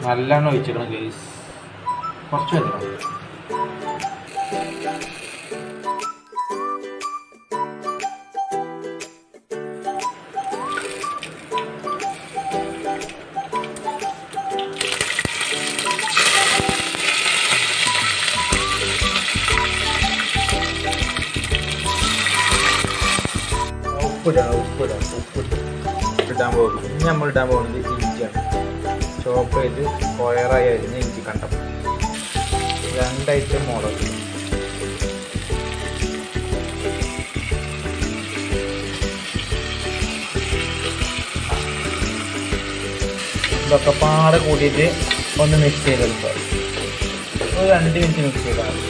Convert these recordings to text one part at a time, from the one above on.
നല്ലോണം ഒഴിച്ചിക്കണം ഗേസ് കുറച്ച് വെക്കണം ഉപ്പിടാം ഉപ്പിടാം ഉപ്പിട്ട് ഇടാൻ പോകും ഇനി നമ്മൾ ഇടാൻ പോകുന്നത് ഇഞ്ചിയാണ് ചോപ്പ് ചെയ്ത് സ്ക്വയറായി അരിഞ്ഞ ഇഞ്ചി കണ്ടം രണ്ട് ഐറ്റം മുളക് ഇതൊക്കെ പാടെ കൂട്ടിയിട്ട് ഒന്ന് മിക്സ് ചെയ്തെടുക്കുക ഒരു രണ്ട് മിനിറ്റ് മിക്സ് ചെയ്താൽ മതി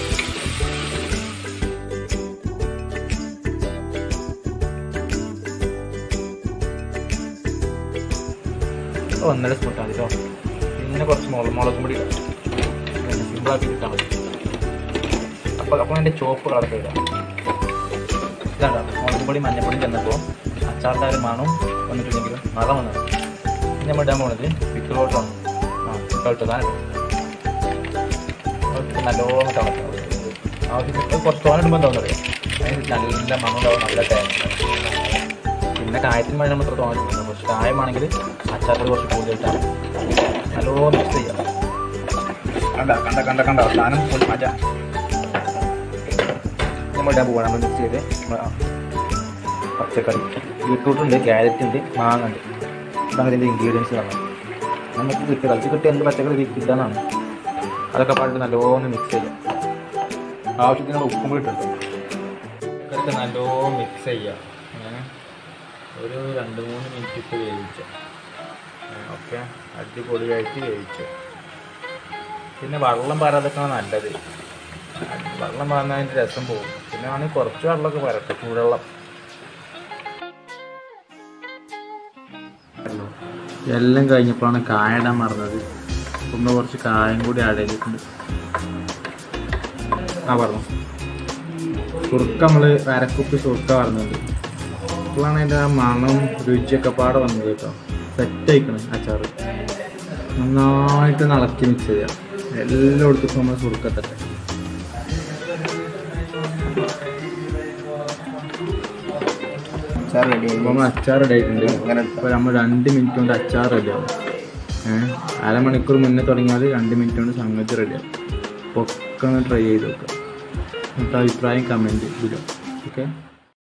ഒന്നര സ്പൂൺ മതി കേട്ടോ പിന്നെ കുറച്ച് മുളക് മുളകും പൊടി സിമ്പിളാക്കി കിട്ടാൻ മതി അപ്പോൾ അപ്പോൾ അതിൻ്റെ ചോപ്പ് കളർ ഇടാം ഇതാണ്ട മുളകും പൊടി മഞ്ഞപ്പൊടി ചെന്നപ്പോൾ അച്ചാറിൻ്റെ മണം വന്നിട്ടുണ്ടെങ്കിലും മണം വന്നത് പിന്നെ നമ്മൾ ഇടാൻ പോകുന്നത് പിക്കിളോട്ടാണ് ആ പിക്കിളോട്ട് താൻ നല്ലോണം തിളക്കാം ആവശ്യത്തിന് കുറച്ച് തോനെ ഇടുമ്പോൾ തോന്നുന്നത് അതിന് നല്ല മണം ഉണ്ടാവും നല്ല ടേസ്റ്റ് പിന്നെ കായത്തിന് വേണ്ടി നമ്മൾ ഇത്ര തോന്നിട്ടുണ്ട് പക്ഷെ കായമാണെങ്കിൽ അച്ചാറിൽ കുറച്ച് കൂടുതലിട്ടാണ് നല്ലോണം മിക്സ് ചെയ്യാം കണ്ട കണ്ട കണ്ട കണ്ട സാധനം കൊണ്ട് മാറ്റാം നമ്മൾ ഇടാൻ പോവാണ് നമ്മൾ മിക്സ് ചെയ്ത് നമ്മൾ ആ പച്ചക്കറി ബീട്രൂട്ട് ഉണ്ട് ക്യാരറ്റ് ഉണ്ട് മാങ്ങ ഉണ്ട് ഇതാണ് ഇതിൻ്റെ ഇൻഗ്രീഡിയൻസ് കാണാം നമുക്ക് കിട്ടുക കളിച്ച് കിട്ടിയ എന്ത് പച്ചക്കറി കിട്ടാനാണ് അതൊക്കെ പാടിട്ട് നല്ലോണം മിക്സ് ചെയ്യാം ആവശ്യത്തിനുള്ള ഉപ്പും കൂടി ഇട്ടിട്ടുണ്ട് ഇതൊക്കെ നല്ലോണം മിക്സ് ചെയ്യാം ഏ? ഒരു രണ്ട് മൂന്ന് മിനിറ്റ് ഇട്ട് വേവിച്ച ഓക്കെ അടിപൊളിയായിട്ട് വേവിച്ചു പിന്നെ വെള്ളം പാരാതൊക്കെയാണ് നല്ലത് വെള്ളം പാർന്നാൽ അതിൻ്റെ രസം പോകും പിന്നെ ആണെങ്കിൽ കുറച്ച് വെള്ളമൊക്കെ വരട്ടെ ചൂടുവെള്ളം എല്ലാം കഴിഞ്ഞപ്പോഴാണ് കായ ഇടാൻ മറന്നത് ഒന്ന് കുറച്ച് കായം കൂടി ആഡ് ചെയ്തിട്ടുണ്ട് ആ പറഞ്ഞു സുറുക്ക നമ്മൾ അരക്കുപ്പി സുറുക്ക പറഞ്ഞത് അപ്പോഴാണ് അതിൻ്റെ ആ മണം രുചിയൊക്കെ പാടെ വന്നത് കേട്ടോ സെറ്റ് ആയിക്കണം അച്ചാറ് നന്നായിട്ട് ഇളക്കി മിക്സ് ചെയ്യാം എല്ലായിടത്തും നമ്മൾ സുറുക്കത്തട്ടെ അച്ചാർ റെഡി അപ്പോൾ നമ്മൾ അച്ചാർ റെഡി ആയിട്ടുണ്ട് അങ്ങനെ അപ്പോൾ നമ്മൾ രണ്ട് മിനിറ്റ് കൊണ്ട് അച്ചാർ റെഡിയാവും ഏഹ് അരമണിക്കൂർ മുന്നേ തുടങ്ങിയാൽ രണ്ട് മിനിറ്റ് കൊണ്ട് സംഗതി റെഡിയാവും അപ്പോൾ ഒക്കെ ഒന്ന് ട്രൈ ചെയ്ത് നോക്കുക എന്നിട്ട് അഭിപ്രായം കമൻറ്റ് ഇടുക ഓക്കെ